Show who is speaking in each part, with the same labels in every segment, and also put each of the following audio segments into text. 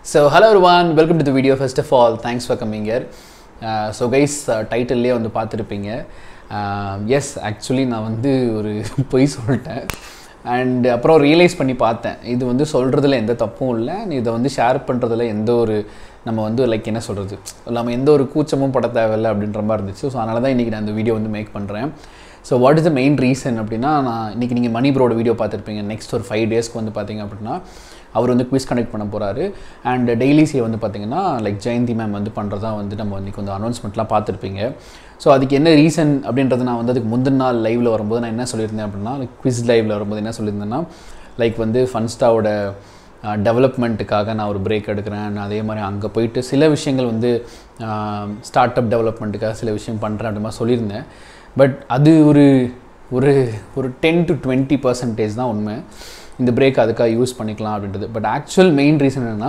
Speaker 1: So, hello everyone, welcome to the video. First of all, thanks for coming here. Uh, so, guys, டைட்டில்லே வந்து பார்த்துருப்பீங்க yes actually நான் வந்து ஒரு பொய் சொல்லிட்டேன் அண்ட் அப்புறம் ரியலைஸ் பண்ணி பார்த்தேன் இது வந்து சொல்கிறதுல எந்த தப்பும் இல்லை இதை வந்து ஷேர் பண்ணுறதுல எந்த ஒரு நம்ம வந்து லைக் என்ன சொல்கிறது நம்ம எந்த ஒரு கூச்சமும் பட தேவையில்லை அப்படின்ற மாதிரி இருந்துச்சு ஸோ அதனால தான் இன்றைக்கி நான் இந்த வீடியோ வந்து மேக் பண்ணுறேன் so what is the main reason அப்படின்னா நான் இன்றைக்கி நீங்கள் மணி ப்ரோட வீடியோ பார்த்துருப்பீங்க நெக்ஸ்ட் ஒரு ஃபைவ் டேஸ்க்கு வந்து பார்த்தீங்க அப்படின்னா அவர் வந்து குவிஸ் கனெக்ட் பண்ண போகிறாரு அண்ட் டெய்லிஸியை வந்து பார்த்தீங்கன்னா லைக் ஜெயந்தி மேம் வந்து பண்ணுறதா வந்து நம்ம இன்றைக்கி வந்து அனௌன்ஸ்மெண்ட்லாம் பார்த்துருப்பீங்க ஸோ அதுக்கு என்ன ரீசன் அப்படின்றது நான் வந்து அதுக்கு முந்தின நாள் லைவில் வரும்போது நான் என்ன சொல்லியிருந்தேன் அப்படின்னா லைக் குவிஸ் லைவில் வரும்போது என்ன சொல்லியிருந்தேன்னா லைக் வந்து ஃபன்ஸ்டாவோட டெவலப்மெண்ட்டுக்காக நான் ஒரு பிரேக் எடுக்கிறேன் நான் அதே மாதிரி அங்கே போயிட்டு சில விஷயங்கள் வந்து ஸ்டார்ட் அப் டெவலப்மெண்ட்டுக்காக சில விஷயம் பண்ணுறேன் அப்படி மாதிரி சொல்லியிருந்தேன் பட் அது ஒரு ஒரு ஒரு டென் டு டுவெண்ட்டி பர்சன்டேஜ் தான் உண்மை இந்த பிரேக் அதுக்காக யூஸ் பண்ணிக்கலாம் அப்படின்றது பட் ஆக்சுவல் மெயின் ரீசன் என்னென்னா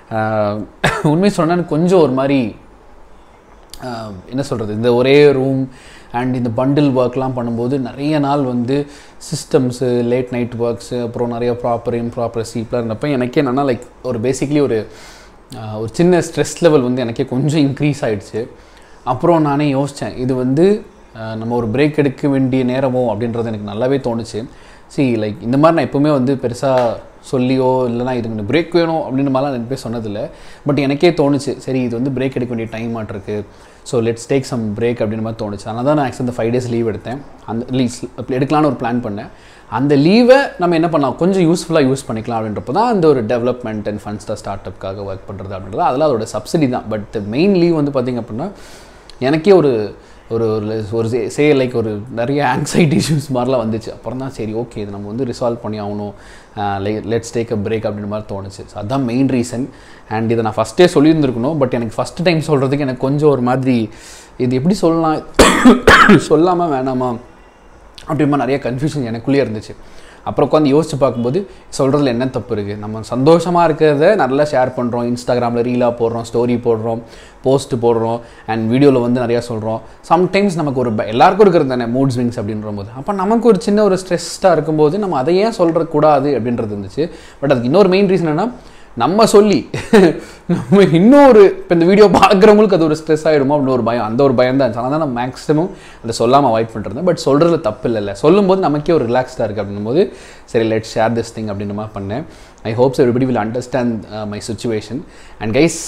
Speaker 1: உண்மை சொன்னால் கொஞ்சம் ஒரு மாதிரி என்ன சொல்கிறது இந்த ஒரே ரூம் அண்ட் இந்த பண்டில் ஒர்க்லாம் பண்ணும்போது நிறைய நாள் வந்து சிஸ்டம்ஸு லேட் நைட் ஒர்க்ஸு அப்புறம் நிறைய ப்ராப்பர் இம்ப்ராப்பர் சீப்லாம் இருந்தப்போ எனக்கே என்னென்னா லைக் ஒரு பேசிக்லி ஒரு ஒரு சின்ன ஸ்ட்ரெஸ் லெவல் வந்து எனக்கே கொஞ்சம் இன்க்ரீஸ் ஆகிடுச்சு அப்புறம் நானே யோசித்தேன் இது வந்து நம்ம ஒரு பிரேக் எடுக்க வேண்டிய நேரமோ அப்படின்றது எனக்கு நல்லாவே தோணுச்சு சி லைக் இந்த மாதிரி நான் எப்போவுமே வந்து பெருசாக சொல்லியோ இல்லைனா இதுக்கு பிரேக் வேணும் அப்படின்னு மாதிரிலாம் ரெண்டு பேர் சொன்னதில்லை பட் எனக்கே தோணுச்சு சரி இது வந்து பிரேக் எடுக்க வேண்டிய டைம் மாட்டிருக்கு so let's take some break அப்படின்னு மாதிரி தோணுச்சு அதனால தான் நான் ஆக்சுவலி இந்த ஃபைவ் டேஸ் லீவ் எடுத்தேன் அந்த லீஸ் எடுக்கலான்னு ஒரு பிளான் பண்ணேன் அந்த லீவை நம்ம என்ன பண்ணலாம் கொஞ்சம் யூஸ்ஃபுல்லாக யூஸ் பண்ணிக்கலாம் அப்படின்றப்போ தான் அந்த ஒரு டெவலப்மெண்ட் அண்ட் ஃபண்ட்ஸ் தான் ஸ்டார்ட் அப்காக ஒர்க் பண்ணுறது அப்படின்றது அதெல்லாம் அதோட சப்சிடி தான் பட் மெயின் லீவ் வந்து பார்த்திங்க அப்படின்னா எனக்கே ஒரு ஒரு ஒரு சே லைக் ஒரு நிறைய ஆங்ஸைட்டி இஷ்யூஸ் மாதிரிலாம் வந்துச்சு அப்புறம் தான் சரி ஓகே இது நம்ம வந்து ரிசால்வ் பண்ணி ஆகணும் like let's take a break அப்படின்ற மாதிரி தோணுச்சு ஸோ அதுதான் மெயின் ரீசன் அண்ட் இதை நான் ஃபஸ்ட்டே சொல்லியிருந்துருக்கணும் பட் எனக்கு ஃபஸ்ட் டைம் சொல்கிறதுக்கு எனக்கு கொஞ்சம் ஒரு மாதிரி இது எப்படி சொல்லலாம் சொல்லாமல் வேணாமா அப்படிமா நிறைய கன்ஃபியூஷன் எனக்குள்ளேயே இருந்துச்சு அப்புறம் உட்காந்து யோசிச்சு பார்க்கும்போது சொல்கிறதுல என்ன தப்பு இருக்குது நம்ம சந்தோஷமாக இருக்கிறத நல்லா ஷேர் பண்ணுறோம் இன்ஸ்டாகிராமில் ரீலாக போடுறோம் ஸ்டோரி போடுறோம் போஸ்ட் போடுறோம் அண்ட் வீடியோவில் வந்து நிறையா சொல்கிறோம் சம்டைம்ஸ் நமக்கு ஒரு எல்லாருக்கும் இருக்கிறது தானே மூட் ஸ்விங்ஸ் அப்படின்ற போது அப்போ நமக்கு ஒரு சின்ன ஒரு ஸ்ட்ரெஸ்ட்டாக இருக்கும்போது நம்ம அதை ஏன் சொல்கிறக்கூடாது அப்படின்றது இருந்துச்சு பட் அதுக்கு இன்னொரு மெயின் ரீசன் என்ன நம்ம சொல்லி நம்ம இன்னொரு இப்போ இந்த வீடியோ பார்க்குறவங்களுக்கு அது ஒரு ஸ்ட்ரெஸ் ஆகிடுமோ அப்படின்னு ஒரு பயம் அந்த ஒரு பயம் தான் அதனால தான் நான் மேக்ஸிமம் அதை சொல்லாமல் அவாய்ட் பண்ணுறது பட் சொல்கிறதுல தப்பு இல்லைல்ல சொல்லும்போது நமக்கே ஒரு ரிலாக்ஸ்டாக இருக்குது அப்படின்னும் போது சரி லெட் ஷேர் திஸ் திங் அப்படின்ற மாதிரி பண்ணேன் I hopes everybody will understand my situation and guys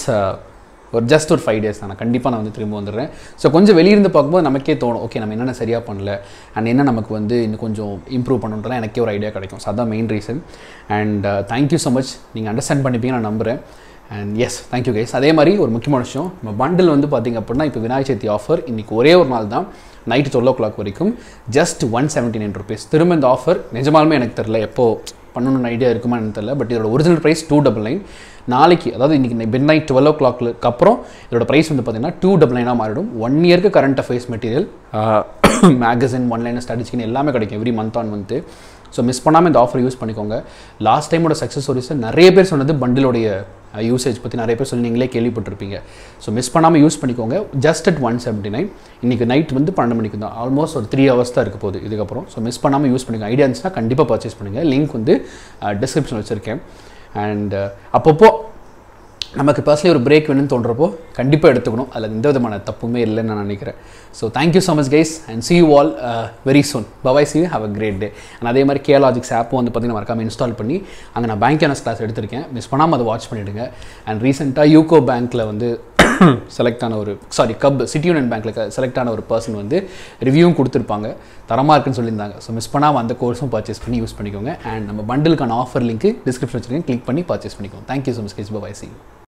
Speaker 1: ஒரு ஜஸ்ட் ஒரு ஃபைவ் டேஸ் நான் கண்டிப்பாக நான் வந்து திரும்ப வந்துடுறேன் ஸோ கொஞ்சம் வெளியிருந்து பார்க்கும்போது நமக்கே தோணும் ஓகே நம்ம என்னென்ன சரியாக பண்ணல அண்ட் என்ன நமக்கு வந்து இன்னும் கொஞ்சம் இம்ப்ரூவ் பண்ணுன்றலாம் எனக்கே ஒரு ஐடியா கிடைக்கும் ஸோ அதான் main reason and thank you so much நீங்கள் அண்டர்ஸ்டாண்ட் பண்ணிப்பீங்க நான் நம்புகிறேன் அண்ட் எஸ் தேங்க்யூ கைஸ் அதே மாதிரி ஒரு முக்கியமான விஷயம் நம்ம பண்டில் வந்து பார்த்திங்க அப்படின்னா இப்போ விநாயக சதுர்த்தி ஆஃபர் இன்றைக்கி ஒரே ஒரு நாள் தான் நைட்டு டுவெல் ஓ கிளாக் வரைக்கும் just one seventy nine rupees திரும்ப இந்த ஆஃபர் நிஜமாலுமே எனக்கு தெரில எப்போ பண்ணணும்னு ஐடியா இருக்குமா எனக்கு தெரியல பட் இதோட original price two double nine நாளைக்கு அதாவது இன்றைக்கி midnight twelve o'clock அப்புறம் இதோட ப்ரைஸ் வந்து பார்த்தீங்கன்னா டூ டபுள் நைனாக மாறிடும் ஒன் இயருக்கு current affairs material magazine online ஸ்டடிஸ்கின் எல்லாமே கிடைக்கும் every month on month so miss பண்ணாமல் இந்த ஆஃபர் யூஸ் பண்ணிக்கோங்க லாஸ்ட் டைமோட சக்ஸஸ் ஸ்டோரிஸை நிறைய பேர் சொன்னது பண்டிலோடைய யூசேஜ் பற்றி நிறைய பேர் சொல்லி நீங்களே கேள்விப்பட்டிருப்பீங்க ஸோ மிஸ் பண்ணாமல் யூஸ் பண்ணிக்கோங்க just at one seventy nine இன்றைக்கி நைட் வந்து பன்னெண்டு மணிக்கு தான் ஆல்மோஸ்ட் ஒரு த்ரீ ஹவர்ஸ் தான் இருக்க போகுது இதுக்கப்புறம் ஸோ மிஸ் பண்ணாமல் யூஸ் பண்ணிக்கோங்க ஐடியா இருந்துச்சுன்னா கண்டிப்பாக பர்ச்சேஸ் பண்ணுங்கள் லிங்க் வந்து டிஸ்கிரிப்ஷன் வச்சுருக்கேன் அண்ட் அப்பப்போ நமக்கு பர்சனலி ஒரு பிரேக் வேணும்னு தோன்றப்போ கண்டிப்பாக எடுத்துக்கணும் அதில் எந்த விதமான தப்புமே இல்லைன்னு நான் நினைக்கிறேன் so thank you so much guys and see you all very soon bye bye see have a great day and அதே மாதிரி கேலாஜிக்ஸ் ஆப்பும் வந்து பார்த்தீங்கன்னா மறக்காமல் இன்ஸ்டால் பண்ணி அங்கே நான் பேங்க் அனஸ் கிளாஸ் எடுத்திருக்கேன் மிஸ் பண்ணாமல் அதை வாட்ச் பண்ணிவிடுங்க அண்ட் ரீசெண்டாக யூகோ பேங்க்கில் வந்து செலக்ட் ஆன ஒரு சாரி கப் சிட்டி யூனியன் பேங்க்கில் செலக்ட் ஆன ஒரு பர்சன் வந்து ரிவ்யூவும் கொடுத்துருப்பாங்க தரமாக இருக்குன்னு சொல்லியிருந்தாங்க ஸோ மிஸ் பண்ணாமல் அந்த கோர்ஸும் பர்ச்சேஸ் பண்ணி யூஸ் பண்ணிக்கோங்க அண்ட் நம்ம பண்டிலுக்கான ஆஃபர் லிங்க் டிஸ்கிரிப்ஷன் வச்சுருக்கேன் கிளிக் பண்ணி பர்ச்சேஸ் பண்ணிக்கோங்க thank you so much guys bye bye C